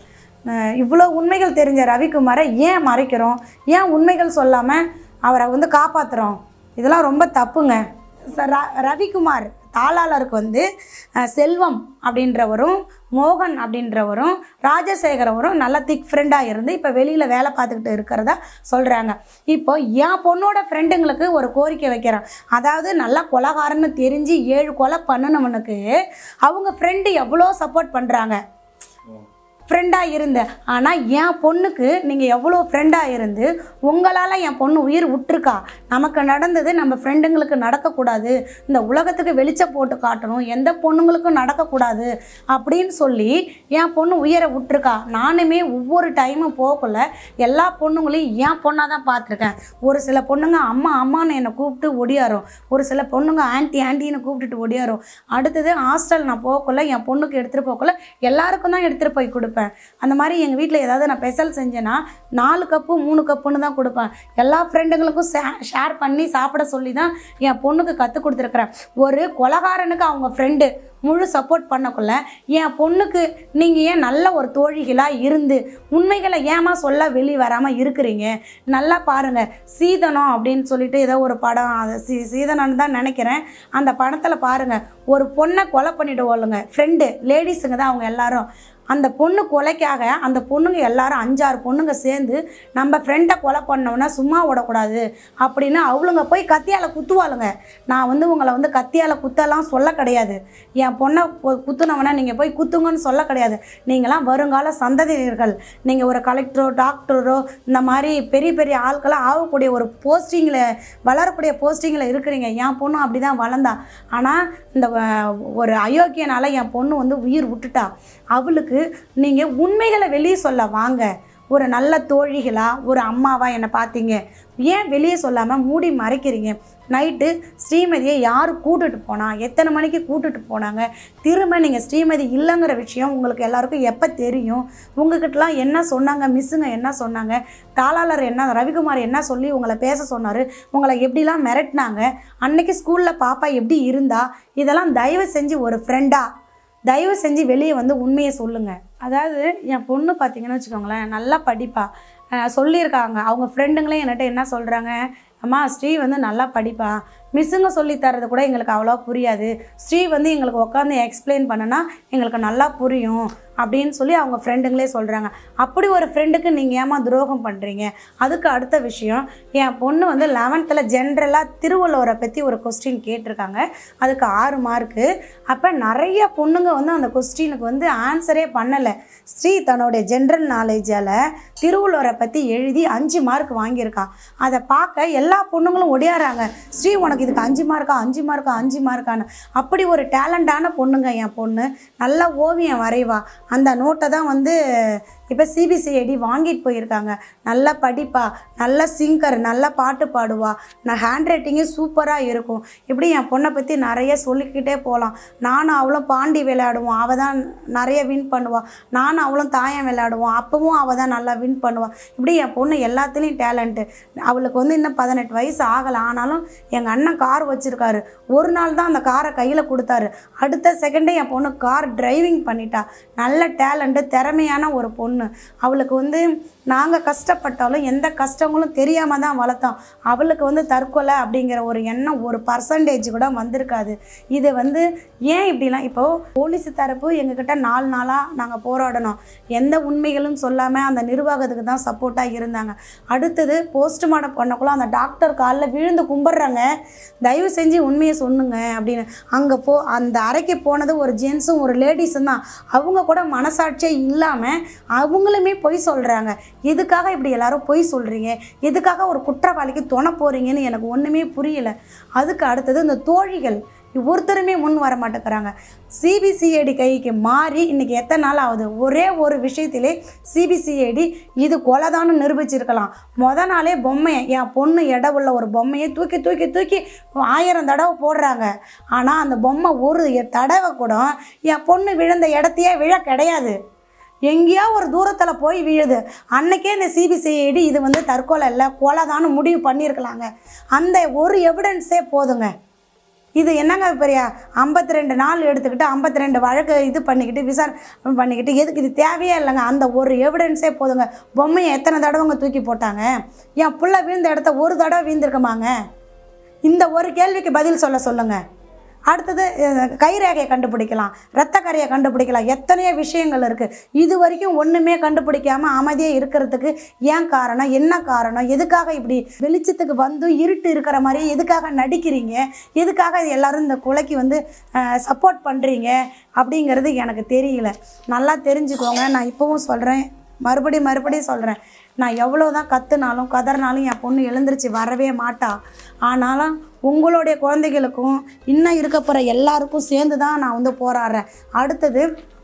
அஹ் இவ்வளோ உண்மைகள் தெரிஞ்ச ரவிக்குமாரை ஏன் மறைக்கிறோம் ஏன் உண்மைகள் சொல்லாமல் அவரை வந்து காப்பாற்றுறோம் இதெல்லாம் ரொம்ப தப்புங்க ச- ர- ரவிக்குமார் தாளாளருக்கு வந்து அஹ், செல்வம் அப்படின்றவரும் மோகன் அப்படின்றவரும் ராஜசேகரவரும் நல்ல திக் ஃப்ரெண்டாக இருந்து இப்போ வெளியில் வேலை பார்த்துக்கிட்டு இருக்கிறதா சொல்கிறாங்க இப்போ என் பொண்ணோட ஃப்ரெண்டுங்களுக்கு ஒரு கோரிக்கை வைக்கிறேன் அதாவது நல்லா கொலகாரன்னு தெரிஞ்சு ஏழு கொலை பண்ணணுவனுக்கு அவங்க ஃப்ரெண்டு எவ்வளோ சப்போர்ட் பண்ணுறாங்க ஃப்ரெண்டாக இருந்த ஆனால் என் பொண்ணுக்கு நீங்கள் எவ்வளோ ஃப்ரெண்டாக இருந்து உங்களால் என் பொண்ணு உயிர் விட்டுருக்கா நமக்கு நடந்தது நம்ம ஃப்ரெண்டுங்களுக்கு நடக்கக்கூடாது இந்த உலகத்துக்கு வெளிச்சம் போட்டு காட்டணும் எந்த பொண்ணுங்களுக்கும் நடக்கக்கூடாது அப்படின்னு சொல்லி என் பொண்ணு உயிரை விட்டுருக்கா நானுமே ஒவ்வொரு டைமும் போகக்குள்ள எல்லா பொண்ணுங்களையும் என் பொண்ணாக தான் பார்த்துருக்கேன் ஒரு சில பொண்ணுங்க அம்மா அம்மான்னு என்னை கூப்பிட்டு ஒடியாரும் ஒரு சில பொண்ணுங்க ஆன்ட்டி ஆன்ட்டின்னு கூப்பிட்டுட்டு ஒடியாரும் அடுத்தது ஹாஸ்டல் நான் போகக்குள்ள என் பொண்ணுக்கு எடுத்துகிட்டு போகக்குள்ள எல்லாருக்கும் தான் எடுத்துகிட்டு போய் கொடுப்பேன் அந்த மாதிரி எங்கள் வீட்டில் ஏதாவது நான் ஸ்பெஷல் செஞ்சேன்னா நாலு கப்பு மூணு கப்புன்னு தான் கொடுப்பேன் எல்லா ஃப்ரெண்டுங்களுக்கும் ஷேர் பண்ணி சாப்பிட சொல்லி தான் என் பொண்ணுக்கு கற்றுக் கொடுத்துருக்குறேன் ஒரு கொலகாரனுக்கு அவங்க ஃப்ரெண்டு முழு சப்போர்ட் பண்ணக்குள்ள என் பொண்ணுக்கு நீங்கள் ஏன் நல்ல ஒரு தோழிகளாக இருந்து உண்மைகளை ஏமா சொல்ல வெளியே வராமல் இருக்கிறீங்க நல்லா பாருங்கள் சீதனம் அப்படின்னு சொல்லிட்டு ஏதோ ஒரு படம் அது சீ சீதனம்னு தான் நினைக்கிறேன் அந்த படத்தில் பாருங்கள் ஒரு பொண்ணை கொலை பண்ணிடுவோளுங்க ஃப்ரெண்டு லேடிஸுங்க தான் அவங்க எல்லாரும் அந்த பொண்ணு கொலைக்காக அந்த பொண்ணுங்க எல்லாரும் அஞ்சாறு பொண்ணுங்க சேர்ந்து நம்ம ஃப்ரெண்டை கொலை பண்ணோம்னா சும்மா விடக்கூடாது அப்படின்னு அவளுங்க போய் கத்தியால் குத்துவாளுங்க நான் வந்து உங்களை வந்து கத்தியால் குத்தலாம் சொல்ல கிடையாது என் பொண்ணை பொ- குத்துனவனா நீங்கள் போய் குத்துங்கன்னு சொல்ல கிடையாது நீங்களாம் வருங்கால சந்ததியினர்கள் நீங்கள் ஒரு கலெக்டரோ டாக்டரோ இந்த மாதிரி பெரிய பெரிய ஆட்களாக ஆகக்கூடிய ஒரு போஸ்டிங்கில் வளரக்கூடிய போஸ்டிங்கில் இருக்கிறீங்க என் பொண்ணு அப்படி தான் வளர்ந்தா ஆனால் இந்த வ- ஒரு அயோக்கியனால என் பொண்ணு வந்து உயிர் விட்டுட்டா அவளுக்கு நீங்கள் உண்மைகளை வெளியே சொல்ல வாங்க ஒரு நல்ல தோழிகளா ஒரு அம்மாவா என்னை பார்த்தீங்க ஏன் வெளியே சொல்லாமல் மூடி மறைக்கிறீங்க நைட்டு ஸ்ரீமதியை யார் கூட்டுட்டு போனா எத்தனை மணிக்கு கூட்டுட்டு போனாங்க திரும்ப நீங்கள் ஸ்ரீமதி இல்லைங்கிற விஷயம் உங்களுக்கு எல்லாருக்கும் எப்போ தெரியும் உங்ககிட்டலாம் என்ன சொன்னாங்க மிஸ்ஸுங்க என்ன சொன்னாங்க தாளாளர் என்ன ரவிக்குமார் என்ன சொல்லி உங்களை பேச சொன்னார் உங்களை எப்படிலாம் மிரட்டினாங்க அன்னைக்கு ஸ்கூலில் பாப்பா எப்படி இருந்தா இதெல்லாம் தயவு செஞ்சு ஒரு ஃப்ரெண்டா தயவு செஞ்சு வெளியே வந்து உண்மையை சொல்லுங்கள் அதாவது என் பொண்ணு பார்த்தீங்கன்னு வச்சுக்கோங்களேன் நல்லா படிப்பா அஹ் சொல்லியிருக்காங்க அவங்க ஃப்ரெண்டுங்களே என்கிட்ட என்ன சொல்கிறாங்க அம்மா ஸ்ரீ வந்து நல்லா படிப்பா மிஸ்ஸுங்க சொல்லி தர்றது கூட எங்களுக்கு அவ்வளோ புரியாது ஸ்ரீ வந்து எங்களுக்கு உட்காந்து எக்ஸ்பிளைன் பண்ணனா எங்களுக்கு நல்லா புரியும் அப்படின்னு சொல்லி அவங்க ஃப்ரெண்டுங்களே சொல்கிறாங்க அப்படி ஒரு ஃப்ரெண்டுக்கு நீங்கள் ஏமா துரோகம் பண்ணுறீங்க அதுக்கு அடுத்த விஷயம் என் பொண்ணு வந்து லெவன்த்தில் ஜென்ரலாக திருவள்ளுவரை பற்றி ஒரு கொஸ்டின் கேட்டிருக்காங்க அதுக்கு ஆறு மார்க்கு அப்போ நிறைய பொண்ணுங்க வந்து அந்த கொஸ்டினுக்கு வந்து ஆன்சரே பண்ணலை ஸ்ரீ தன்னுடைய ஜென்ரல் நாலேஜால் திருவள்ளுவரை பற்றி எழுதி அஞ்சு மார்க் வாங்கியிருக்கா அதை பார்க்க எல்லா பொண்ணுங்களும் ஒடியாறாங்க ஸ்ரீ உனக்கு இதுக்கு அஞ்சு மார்க்கா அஞ்சு மார்க்கா அஞ்சு மார்க்கான்னு அப்படி ஒரு டேலண்டான பொண்ணுங்க என் பொண்ணு நல்ல ஓவியம் வரைவா அந்த நோட்டை தான் வந்து இப்போ சிபிசிஐடி வாங்கிட்டு போயிருக்காங்க நல்லா படிப்பா நல்ல சிங்கர் நல்ல பாட்டு பாடுவா நான் ஹேண்ட் ரைட்டிங்கே சூப்பராக இருக்கும் இப்படி என் பொண்ணை பற்றி நிறைய சொல்லிக்கிட்டே போகலாம் நானும் அவளும் பாண்டி விளையாடுவோம் அவள் தான் நிறைய வின் பண்ணுவா நானும் அவளும் தாயம் விளையாடுவோம் அப்பவும் அவள் தான் நல்லா வின் பண்ணுவா இப்படி என் பொண்ணு எல்லாத்துலேயும் டேலண்ட்டு அவளுக்கு வந்து இன்னும் பதினெட்டு வயசு ஆகலை ஆனாலும் எங்கள் அண்ணன் கார் வச்சுருக்காரு ஒரு நாள் தான் அந்த காரை கையில் கொடுத்தாரு அடுத்த செகண்டே என் பொண்ணு கார் டிரைவிங் பண்ணிட்டா நல்ல டேலண்ட்டு திறமையான ஒரு பொண்ணு அவளுக்கு வந்து நாங்கள் கஷ்டப்பட்டாலும் எந்த கஷ்டங்களும் தெரியாமல் தான் வளர்த்தோம் அவளுக்கு வந்து தற்கொலை அப்படிங்கிற ஒரு எண்ணம் ஒரு பர்சன்டேஜ் கூட வந்திருக்காது இது வந்து ஏன் இப்படிலாம் இப்போது போலீஸ் தரப்பு எங்ககிட்ட நாலு நாளாக நாங்கள் போராடணும் எந்த உண்மைகளும் சொல்லாமல் அந்த நிர்வாகத்துக்கு தான் சப்போர்ட்டாக இருந்தாங்க அடுத்தது போஸ்ட்மார்ட்டம் பண்ணக்குள்ள அந்த டாக்டர் காலில் விழுந்து கும்பிட்றாங்க தயவு செஞ்சு உண்மையை சொன்னுங்க அப்படின்னு அங்கே போ அந்த அறைக்கு போனது ஒரு ஜென்ஸும் ஒரு லேடிஸும் தான் அவங்க கூட மனசாட்சியே இல்லாமல் அவங்களுமே பொய் சொல்கிறாங்க எதுக்காக இப்படி எல்லாரும் பொய் சொல்கிறீங்க எதுக்காக ஒரு குற்றவாளிக்கு துணை போகிறீங்கன்னு எனக்கு ஒன்றுமே புரியல அதுக்கு அடுத்தது இந்த தோழிகள் ஒருத்தருமே முன் வர மாட்டேங்கிறாங்க சிபிசிஐடி கைக்கு மாறி இன்னைக்கு எத்தனை நாள் ஆகுது ஒரே ஒரு விஷயத்திலே சிபிசிஐடி இது கொலைதான்னு நிரூபிச்சிருக்கலாம் முத நாளே பொம்மையை என் பொண்ணு எடை உள்ள ஒரு பொம்மையை தூக்கி தூக்கி தூக்கி ஆயிரம் தடவை போடுறாங்க ஆனால் அந்த பொம்மை ஒரு தடவை கூட என் பொண்ணு விழுந்த இடத்தையே விழ கிடையாது எங்கேயோ ஒரு தூரத்தில் போய் விழுது அன்னைக்கே இந்த சிபிசிஐடி இது வந்து தற்கொலை இல்லை கொலைதான்னு முடிவு பண்ணியிருக்கலாங்க அந்த ஒரு எவிடன்ஸே போதுங்க இது என்னங்க பெரிய ஐம்பத்தி ரெண்டு நாள் எடுத்துக்கிட்டு ஐம்பத்தி ரெண்டு வழக்கு இது பண்ணிக்கிட்டு விசாரணை பண்ணிக்கிட்டு எதுக்கு இது தேவையே இல்லைங்க அந்த ஒரு எவிடன்ஸே போதுங்க பொம்மையை எத்தனை தடவைங்க தூக்கி போட்டாங்க என் புள்ள வீழ்ந்த இடத்த ஒரு தடவை வீழ்ந்திருக்குமாங்க இந்த ஒரு கேள்விக்கு பதில் சொல்ல சொல்லுங்க அடுத்தது அஹ், கைரேகையை கண்டுபிடிக்கலாம் இரத்த கரையை கண்டுபிடிக்கலாம் எத்தனையோ விஷயங்கள் இருக்குது இது வரைக்கும் ஒன்றுமே கண்டுபிடிக்காம அமைதியாக இருக்கிறதுக்கு ஏன் காரணம் என்ன காரணம் எதுக்காக இப்படி வெளிச்சத்துக்கு வந்து இருட்டு இருக்கிற மாதிரி எதுக்காக நடிக்கிறீங்க எதுக்காக எல்லாரும் இந்த கொலைக்கு வந்து சப்போர்ட் பண்ணுறீங்க அப்படிங்கிறது எனக்கு தெரியல நல்லா தெரிஞ்சுக்கோங்க நான் இப்போவும் சொல்கிறேன் மறுபடி மறுபடியும் சொல்கிறேன் நான் எவ்வளோ தான் கத்துனாலும் கதறினாலும் என் பொண்ணு எழுந்திருச்சு வரவே மாட்டா ஆனாலும் உங்களுடைய குழந்தைகளுக்கும் இன்னும் இருக்க போகிற எல்லாருக்கும் சேர்ந்து தான் நான் வந்து போராடுறேன் அடுத்தது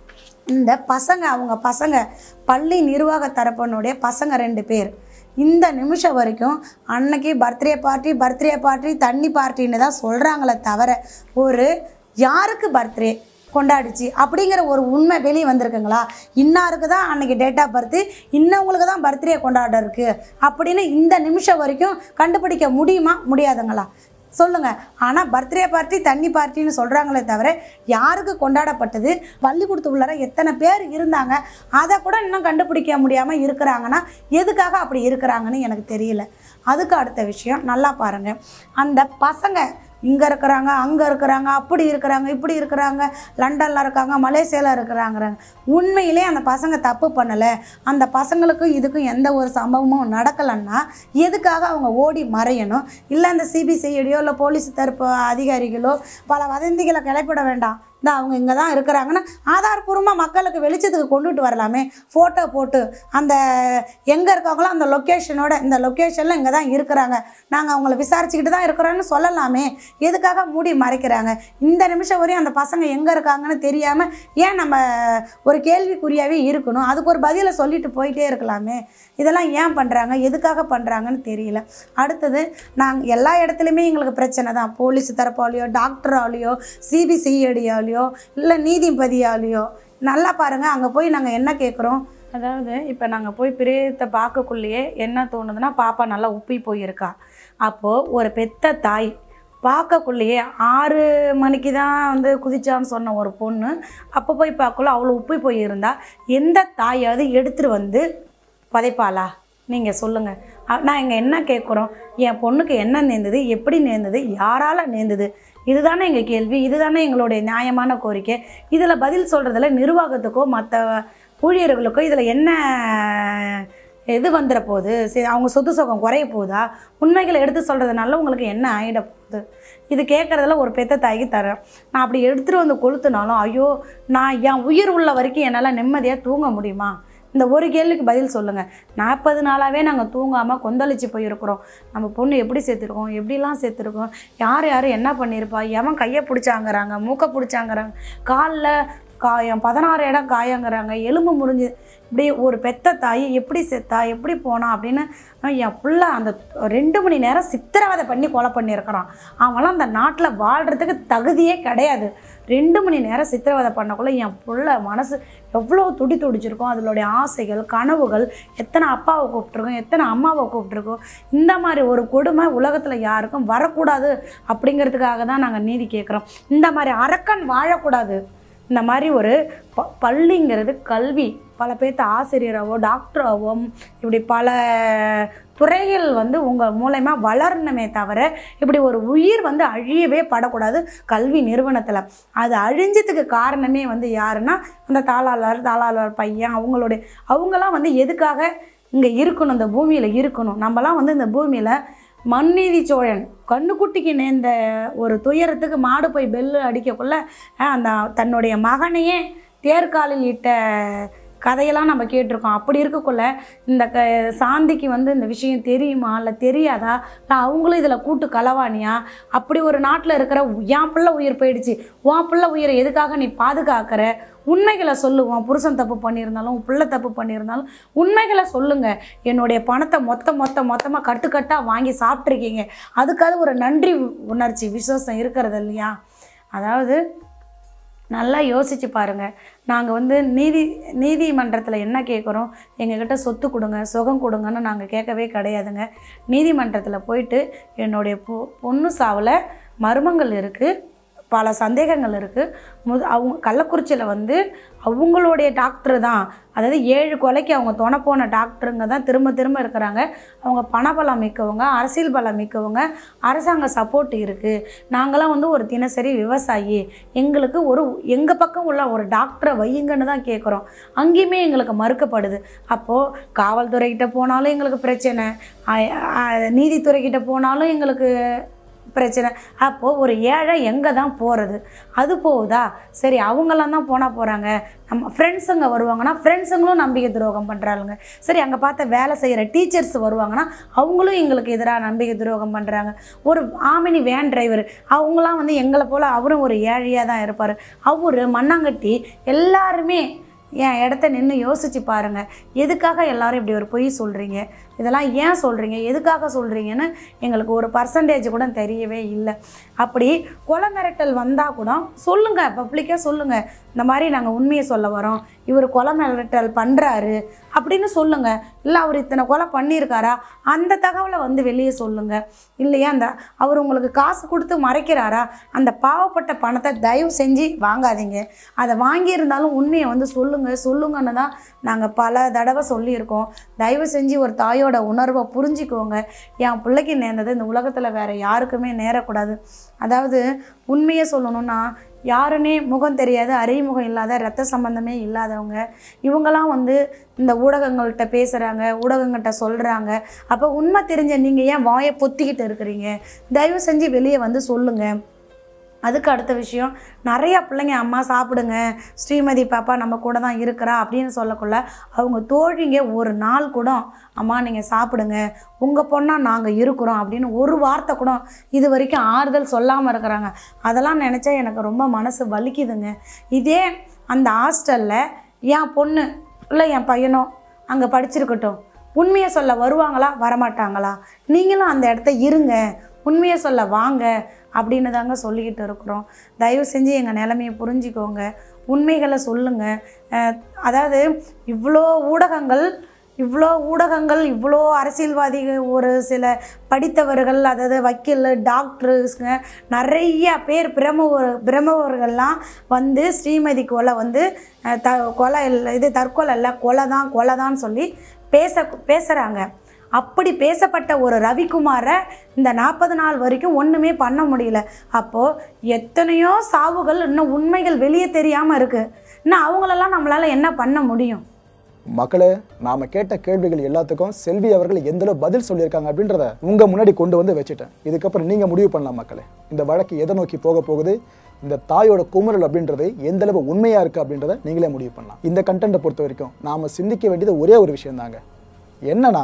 இந்த பசங்க அவங்க பசங்க பள்ளி நிர்வாக தரப்பினுடைய பசங்க ரெண்டு பேர் இந்த நிமிஷம் வரைக்கும் அன்னைக்கு பர்த்டே பார்ட்டி பர்த்டே பார்ட்டி தண்ணி பார்ட்டின்னு தான் சொல்கிறாங்களே தவிர ஒரு யாருக்கு பர்த்டே கொண்டாடிச்சு அப்படிங்கிற ஒரு உண்மை வெளியே வந்திருக்குங்களா இன்னாருக்கு தான் அன்னைக்கு டேட் ஆஃப் பர்த்து இன்னவங்களுக்கு தான் பர்த்டே கொண்டாட இருக்கு அப்படின்னு இந்த நிமிஷம் வரைக்கும் கண்டுபிடிக்க முடியுமா முடியாதுங்களா சொல்லுங்கள் ஆனால் பர்த்டே பார்ட்டி தண்ணி பார்ட்டின்னு சொல்கிறாங்களே தவிர யாருக்கு கொண்டாடப்பட்டது பள்ளிக்கூடத்து உள்ளார எத்தனை பேர் இருந்தாங்க அதை கூட இன்னும் கண்டுபிடிக்க முடியாமல் இருக்கிறாங்கன்னா எதுக்காக அப்படி இருக்கிறாங்கன்னு எனக்கு தெரியல அதுக்கு அடுத்த விஷயம் நல்லா பாருங்கள் அந்த பசங்க இங்கே இருக்கிறாங்க அங்கே இருக்கிறாங்க அப்படி இருக்கிறாங்க இப்படி இருக்கிறாங்க லண்டனில் இருக்காங்க மலேசியாவில் இருக்கிறாங்கிறாங்க உண்மையிலே அந்த பசங்க தப்பு பண்ணலை அந்த பசங்களுக்கும் இதுக்கும் எந்த ஒரு சம்பவமும் நடக்கலைன்னா எதுக்காக அவங்க ஓடி மறையணும் இல்லை அந்த சிபிசிஐடியோ இல்லை போலீஸ் தரப்பு அதிகாரிகளோ பல வதந்திகளை கிளப்பிட வேண்டாம் இந்த அவங்க இங்கே தான் இருக்கிறாங்கன்னா ஆதாரப்பூர்வமாக மக்களுக்கு வெளிச்சத்துக்கு கொண்டுட்டு வரலாமே ஃபோட்டோ போட்டு அந்த எங்கே இருக்காங்களோ அந்த லொக்கேஷனோட இந்த லொக்கேஷனில் இங்கே தான் இருக்கிறாங்க நாங்கள் அவங்கள விசாரிச்சுக்கிட்டு தான் இருக்கிறோன்னு சொல்லலாமே எதுக்காக மூடி மறைக்கிறாங்க இந்த நிமிஷம் வரையும் அந்த பசங்க எங்கே இருக்காங்கன்னு தெரியாமல் ஏன் நம்ம ஒரு கேள்விக்குறியாகவே இருக்கணும் அதுக்கு ஒரு பதிலை சொல்லிட்டு போயிட்டே இருக்கலாமே இதெல்லாம் ஏன் பண்ணுறாங்க எதுக்காக பண்ணுறாங்கன்னு தெரியல அடுத்தது நாங்கள் எல்லா இடத்துலையுமே எங்களுக்கு பிரச்சனை தான் போலீஸ் தரப்பாலேயோ டாக்டராலேயோ சிபிசிஐடியாலேயோ இல்லை நீதிபதியாலேயோ நல்லா பாருங்கள் அங்கே போய் நாங்கள் என்ன கேட்குறோம் அதாவது இப்போ நாங்கள் போய் பிரேதத்தை பார்க்கக்குள்ளேயே என்ன தோணுதுன்னா பாப்பா நல்லா உப்பி போயிருக்கா அப்போது ஒரு பெத்த தாய் பார்க்கக்குள்ளேயே ஆறு மணிக்கு தான் வந்து குதிச்சான்னு சொன்ன ஒரு பொண்ணு அப்போ போய் பார்க்கல அவ்வளோ உப்பி போயிருந்தா எந்த தாயாவது எடுத்துகிட்டு வந்து பதைப்பாளா நீங்கள் சொல்லுங்கள் நான் இங்கே என்ன கேட்குறோம் என் பொண்ணுக்கு என்ன நேர்ந்தது எப்படி நேர்ந்தது யாரால் நேர்ந்தது இதுதானே எங்கள் கேள்வி இதுதானே எங்களுடைய நியாயமான கோரிக்கை இதில் பதில் சொல்கிறதுல நிர்வாகத்துக்கோ மற்ற ஊழியர்களுக்கோ இதில் என்ன இது வந்துட போகுது சரி அவங்க சொத்து சுகம் குறைய போகுதா உண்மைகளை எடுத்து சொல்கிறதுனால உங்களுக்கு என்ன ஆகிட போகுது இது கேட்குறதுல ஒரு பெத்த தாய்க்கு தரேன் நான் அப்படி எடுத்துகிட்டு வந்து கொளுத்துனாலும் ஐயோ நான் என் உயிர் உள்ள வரைக்கும் என்னால் நிம்மதியாக தூங்க முடியுமா இந்த ஒரு கேள்விக்கு பதில் சொல்லுங்கள் நாற்பது நாளாகவே நாங்கள் தூங்காமல் கொந்தளிச்சு போயிருக்கிறோம் நம்ம பொண்ணு எப்படி சேர்த்துருக்கோம் எப்படிலாம் சேர்த்துருக்கோம் யார் யார் என்ன பண்ணியிருப்பா எவன் கையை பிடிச்சாங்கிறாங்க மூக்கை பிடிச்சாங்கிறாங்க காலில் காயம் பதினாறு இடம் காயங்கிறாங்க எலும்பு முறிஞ்சு இப்படி ஒரு பெத்த தாய் எப்படி செத்தா எப்படி போனா அப்படின்னு என் புள்ள அந்த ரெண்டு மணி நேரம் சித்திரவதை பண்ணி கொலை பண்ணியிருக்கிறான் அவன்லாம் அந்த நாட்டில் வாழ்கிறதுக்கு தகுதியே கிடையாது ரெண்டு மணி நேரம் சித்திரவதை பண்ணக்குள்ள என் புள்ள மனசு எவ்வளோ துடி துடிச்சிருக்கும் அதனுடைய ஆசைகள் கனவுகள் எத்தனை அப்பாவை கூப்பிட்ருக்கோம் எத்தனை அம்மாவை கூப்பிட்ருக்கோம் இந்த மாதிரி ஒரு கொடுமை உலகத்தில் யாருக்கும் வரக்கூடாது அப்படிங்கிறதுக்காக தான் நாங்கள் நீதி கேட்குறோம் இந்த மாதிரி அரக்கன் வாழக்கூடாது இந்த மாதிரி ஒரு ப பள்ளிங்கிறது கல்வி பல பேர்த்த ஆசிரியராகவோ டாக்டராகவோ இப்படி பல துறைகள் வந்து உங்கள் மூலயமா வளரணுமே தவிர இப்படி ஒரு உயிர் வந்து அழியவே படக்கூடாது கல்வி நிறுவனத்தில் அது அழிஞ்சதுக்கு காரணமே வந்து யாருன்னா அந்த தாளாளர் தாளாளர் பையன் அவங்களுடைய அவங்களாம் வந்து எதுக்காக இங்கே இருக்கணும் இந்த பூமியில் இருக்கணும் நம்மலாம் வந்து இந்த பூமியில் மண்ணீதி சோழன் கண்ணுக்குட்டிக்கு நேர்ந்த ஒரு துயரத்துக்கு மாடு போய் பெல்லு அடிக்கக்குள்ள அஹ், அந்த தன்னுடைய மகனையே தேர்காலில் இட்ட கதையெல்லாம் நம்ம கேட்டிருக்கோம் அப்படி இருக்கக்குள்ள இந்த க சாந்திக்கு வந்து இந்த விஷயம் தெரியுமா இல்லை தெரியாதா இல்லை அவங்களும் இதில் கூட்டு களவாணியா அப்படி ஒரு நாட்டில் இருக்கிற என் பிள்ளை உயிர் போயிடுச்சு உன் பிள்ளை உயிரை எதுக்காக நீ பாதுகாக்கிற உண்மைகளை சொல்லுவோம் புருஷன் தப்பு பண்ணியிருந்தாலும் உன் பிள்ளை தப்பு பண்ணியிருந்தாலும் உண்மைகளை சொல்லுங்க என்னுடைய பணத்தை மொத்த மொத்த மொத்தமாக கட்டுக்கட்டாக வாங்கி சாப்பிட்ருக்கீங்க அதுக்காவது ஒரு நன்றி உணர்ச்சி விசுவாசம் இருக்கிறது இல்லையா அதாவது நல்லா யோசிச்சு பாருங்க நாங்கள் வந்து நீதி நீதிமன்றத்தில் என்ன கேட்குறோம் எங்ககிட்ட சொத்து கொடுங்க சுகம் கொடுங்கன்னு நாங்கள் கேட்கவே கிடையாதுங்க நீதிமன்றத்தில் போயிட்டு என்னுடைய பொ பொண்ணு சாவில் மர்மங்கள் இருக்குது பல சந்தேகங்கள் இருக்குது முத அவங்க கள்ளக்குறிச்சியில் வந்து அவங்களுடைய டாக்டர் தான் அதாவது ஏழு கொலைக்கு அவங்க துணை போன டாக்டருங்க தான் திரும்ப திரும்ப இருக்கிறாங்க அவங்க பணபலம் மிக்கவங்க அரசியல் பலம் மிக்கவங்க அரசாங்க சப்போர்ட் இருக்குது நாங்களாம் வந்து ஒரு தினசரி விவசாயி எங்களுக்கு ஒரு எங்கள் பக்கம் உள்ள ஒரு டாக்டரை வையுங்கன்னு தான் கேட்குறோம் அங்கேயுமே எங்களுக்கு மறுக்கப்படுது அப்போது காவல்துறைக்கிட்ட போனாலும் எங்களுக்கு பிரச்சனை அ- அ- நீதித்துறைக்கிட்ட போனாலும் எங்களுக்கு பிரச்சனை அப்போது ஒரு ஏழை எங்கே தான் போகிறது அது போகுதா சரி அவங்களாம் தான் போனால் போகிறாங்க நம்ம ஃப்ரெண்ட்ஸுங்க வருவாங்கன்னா ஃப்ரெண்ட்ஸுங்களும் நம்பிக்கை துரோகம் பண்ணுறாளுங்க சரி அங்கே பார்த்த வேலை செய்கிற டீச்சர்ஸ் வருவாங்கன்னா அவங்களும் எங்களுக்கு எதிராக நம்பிக்கை துரோகம் பண்ணுறாங்க ஒரு ஆமினி வேன் டிரைவர் அவங்களாம் வந்து எங்களை போல் அவரும் ஒரு ஏழையாக தான் இருப்பார் அவர் மண்ணாங்கட்டி எல்லாருமே என் இடத்த நின்று யோசிச்சு பாருங்கள் எதுக்காக எல்லாரும் இப்படி ஒரு பொய் சொல்கிறீங்க இதெல்லாம் ஏன் சொல்கிறீங்க எதுக்காக சொல்கிறீங்கன்னு எங்களுக்கு ஒரு பர்சன்டேஜ் கூட தெரியவே இல்லை அப்படி கொலை மிரட்டல் வந்தால் கூட சொல்லுங்கள் பப்ளிக்காக சொல்லுங்கள் இந்த மாதிரி நாங்கள் உண்மையை சொல்ல வரோம் இவர் கொலை மிரட்டல் பண்ணுறாரு அப்படின்னு சொல்லுங்கள் இல்லை அவர் இத்தனை கொலை பண்ணியிருக்காரா அந்த தகவலை வந்து வெளியே சொல்லுங்கள் இல்லையா அந்த அவர் உங்களுக்கு காசு கொடுத்து மறைக்கிறாரா அந்த பாவப்பட்ட பணத்தை தயவு செஞ்சு வாங்காதீங்க அதை வாங்கியிருந்தாலும் உண்மையை வந்து சொல்லுங்கள் சொல்லுங்கன்னு தான் நாங்கள் பல தடவை சொல்லியிருக்கோம் தயவு செஞ்சு ஒரு தாயோட உணர்வை புரிஞ்சுக்கோங்க என் பிள்ளைக்கு நேர்ந்தது இந்த உலகத்தில் வேறு யாருக்குமே நேரக்கூடாது அதாவது உண்மையை சொல்லணும்னா யாருன்னே முகம் தெரியாது அறிமுகம் இல்லாத ரத்த சம்பந்தமே இல்லாதவங்க இவங்கெல்லாம் வந்து இந்த ஊடகங்கள்கிட்ட பேசுகிறாங்க ஊடகங்கள்கிட்ட சொல்கிறாங்க அப்போ உண்மை தெரிஞ்ச நீங்கள் ஏன் வாயை பொத்திக்கிட்டு இருக்கிறீங்க தயவு செஞ்சு வெளியே வந்து சொல்லுங்கள் அதுக்கு அடுத்த விஷயம் நிறையா பிள்ளைங்க அம்மா சாப்பிடுங்க ஸ்ரீமதி பாப்பா நம்ம கூட தான் இருக்கிறா அப்படின்னு சொல்லக்குள்ள அவங்க தோழிங்க ஒரு நாள் கூட அம்மா நீங்கள் சாப்பிடுங்க உங்கள் பொண்ணாக நாங்கள் இருக்கிறோம் அப்படின்னு ஒரு வார்த்தை கூட இது வரைக்கும் ஆறுதல் சொல்லாமல் இருக்கிறாங்க அதெல்லாம் நினச்சா எனக்கு ரொம்ப மனசு வலிக்குதுங்க இதே அந்த ஹாஸ்டலில் என் பொண்ணு இல்லை என் பையனோ அங்கே படிச்சிருக்கட்டும் உண்மையை சொல்ல வருவாங்களா வரமாட்டாங்களா நீங்களும் அந்த இடத்த இருங்க உண்மையை சொல்ல வாங்க அப்படின்னு தாங்க சொல்லிக்கிட்டு இருக்கிறோம் தயவு செஞ்சு எங்கள் நிலைமையை புரிஞ்சுக்கோங்க உண்மைகளை சொல்லுங்கள் அஹ், அதாவது இவ்வளோ ஊடகங்கள் இவ்வளோ ஊடகங்கள் இவ்வளோ அரசியல்வாதிகள் ஒரு சில படித்தவர்கள் அதாவது வக்கீல் டாக்டர்ஸுங்க நிறைய பேர் பிரமுகர் பிரமுகர்கள்லாம் வந்து ஸ்ரீமதி கொலை வந்து அஹ், த கொலை இல்லை இது தற்கொலை இல்லை கொலை தான் கொலை தான் சொல்லி பேச பேசுகிறாங்க அப்படி பேசப்பட்ட ஒரு ரவிக்குமாரை இந்த நாற்பது நாள் வரைக்கும் ஒன்றுமே பண்ண முடியல அப்போது எத்தனையோ சாவுகள் இன்னும் உண்மைகள் வெளியே தெரியாமல் இருக்குது இன்னும் அவங்களெல்லாம் நம்மளால் என்ன பண்ண முடியும் மக்களே நாம கேட்ட கேள்விகள் எல்லாத்துக்கும் செல்வி அவர்கள் எந்த அளவு பதில் சொல்லியிருக்காங்க அப்படின்றத உங்க முன்னாடி கொண்டு வந்து வச்சுட்டேன் இதுக்கப்புறம் நீங்க முடிவு பண்ணலாம் மக்களே இந்த வழக்கு எதை நோக்கி போக போகுது இந்த தாயோட குமுறல் அப்படின்றது எந்த அளவு உண்மையா இருக்கு அப்படின்றத நீங்களே முடிவு பண்ணலாம் இந்த கண்டென்ட்டை பொறுத்த வரைக்கும் நாம சிந்திக்க வேண்டியது ஒரே ஒரு விஷயம் தாங்க என்னன்னா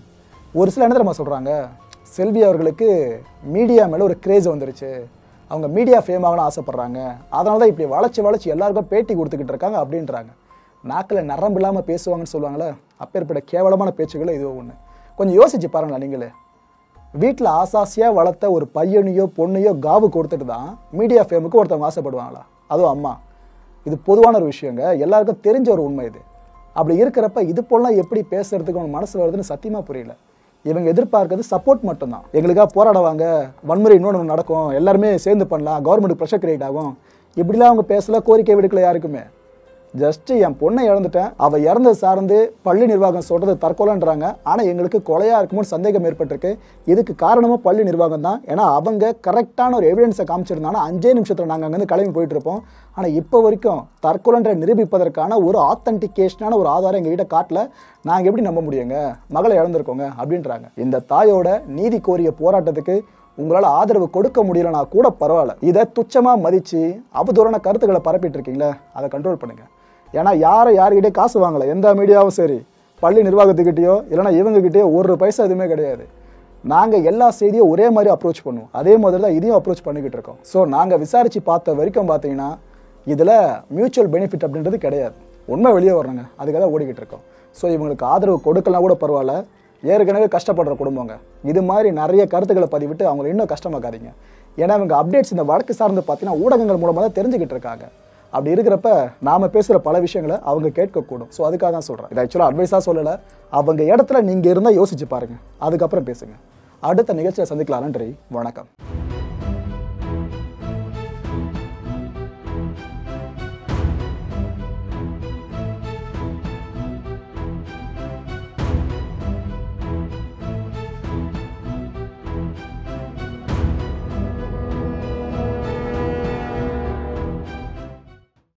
ஒரு சில என்ன தெரியுமா சொல்றாங்க செல்வி அவர்களுக்கு மீடியா மேல ஒரு கிரேஸ் வந்துருச்சு அவங்க மீடியா ஃபேம் ஆகணும்னு ஆசைப்படுறாங்க அதனால தான் இப்படி வளைச்சு வளைச்சு எல்லாருக்கும் பேட்டி கொடுத்துக்கிட்டு இருக்காங்க அப்படின்றாங்க நாக்கில் நரம்பு இல்லாமல் பேசுவாங்கன்னு சொல்லுவாங்களே அப்பேற்பட்ட கேவலமான பேச்சுகள் இதுவோ ஒன்று கொஞ்சம் யோசிச்சு பாருங்களேன் நீங்களே வீட்டில் ஆசாசியாக வளர்த்த ஒரு பையனையோ பொண்ணையோ காவு கொடுத்துட்டு தான் மீடியா ஃபேமுக்கு ஒருத்தவங்க ஆசைப்படுவாங்களா அதுவும் அம்மா இது பொதுவான ஒரு விஷயங்க எல்லாருக்கும் தெரிஞ்ச ஒரு உண்மை இது அப்படி இருக்கிறப்ப இது போலாம் எப்படி பேசுறதுக்கு அவங்க மனசில் வருதுன்னு சத்தியமாக புரியல இவங்க எதிர்பார்க்கறது சப்போர்ட் மட்டும்தான் எங்களுக்காக போராடுவாங்க வன்முறை இன்னொன்று நடக்கும் எல்லாருமே சேர்ந்து பண்ணலாம் கவர்மெண்ட் ப்ரெஷர் கிரியேட் ஆகும் இப்படிலாம் அவங்க பேசல கோரிக்கை விடுக்கல யாருக்குமே ஜஸ்ட் என் பொண்ணை இழந்துட்டேன் அவ இறந்தது சார்ந்து பள்ளி நிர்வாகம் சொல்றது தற்கொலைன்றாங்க ஆனா எங்களுக்கு கொலையா இருக்குமோன்னு சந்தேகம் ஏற்பட்டிருக்கு இதுக்கு காரணமும் பள்ளி நிர்வாகம் தான் ஏன்னா அவங்க கரெக்டான ஒரு எவிடன்ஸை காமிச்சிருந்தாங்கன்னா அஞ்சே நிமிஷத்துல நாங்க அங்கிருந்து கிளம்பி போயிட்டு இருப்போம் ஆனா இப்போ வரைக்கும் தற்கொலைன்ற நிரூபிப்பதற்கான ஒரு ஆத்தன்டிகேஷனான ஒரு ஆதாரம் எங்ககிட்ட காட்டல நாங்க எப்படி நம்ப முடியுங்க மகளை இழந்திருக்கோங்க அப்படின்றாங்க இந்த தாயோட நீதி கோரிய போராட்டத்துக்கு உங்களால் ஆதரவு கொடுக்க முடியலனா கூட பரவாயில்ல இதை துச்சமாக மதித்து அவதூறான கருத்துக்களை பரப்பிட்டு இருக்கீங்களே அதை கண்ட்ரோல் பண்ணுங்க ஏன்னா யாரை யாருக்கிட்டே காசு வாங்கல எந்த மீடியாவும் சரி பள்ளி நிர்வாகத்துக்கிட்டேயோ இல்லைன்னா இவங்ககிட்டயோ ஒரு பைசா எதுவுமே கிடையாது நாங்கள் எல்லா செய்தியும் ஒரே மாதிரி அப்ரோச் பண்ணுவோம் அதே மாதிரி தான் இதையும் அப்ரோச் பண்ணிக்கிட்டு இருக்கோம் ஸோ நாங்கள் விசாரித்து பார்த்த வரைக்கும் பார்த்தீங்கன்னா இதில் மியூச்சுவல் பெனிஃபிட் அப்படின்றது கிடையாது உண்மை வெளியே வரணுங்க அதுக்காக தான் ஓடிக்கிட்டு இருக்கோம் ஸோ இவங்களுக்கு ஆதரவு கொடுக்கலாம் கூட பரவாயில்ல ஏற்கனவே கஷ்டப்படுற குடும்பங்க இது மாதிரி நிறைய கருத்துக்களை பதிவிட்டு அவங்களை இன்னும் கஷ்டமாக்காதீங்க ஏன்னா இவங்க அப்டேட்ஸ் இந்த வழக்கு சார்ந்து பார்த்தீங்கன்னா ஊடகங்கள் மூலமாக தான் தெரிஞ்சுக்கிட்டு இருக்காங்க அப்படி இருக்கிறப்ப நாம பேசுகிற பல விஷயங்களை அவங்க கேட்கக்கூடும் ஸோ அதுக்காக தான் சொல்கிறேன் இது ஆக்சுவலாக அட்வைஸாக சொல்லலை அவங்க இடத்துல நீங்கள் இருந்தால் யோசிச்சு பாருங்க அதுக்கப்புறம் பேசுங்க அடுத்த நிகழ்ச்சியை சந்திக்கலாம் நன்றி வணக்கம்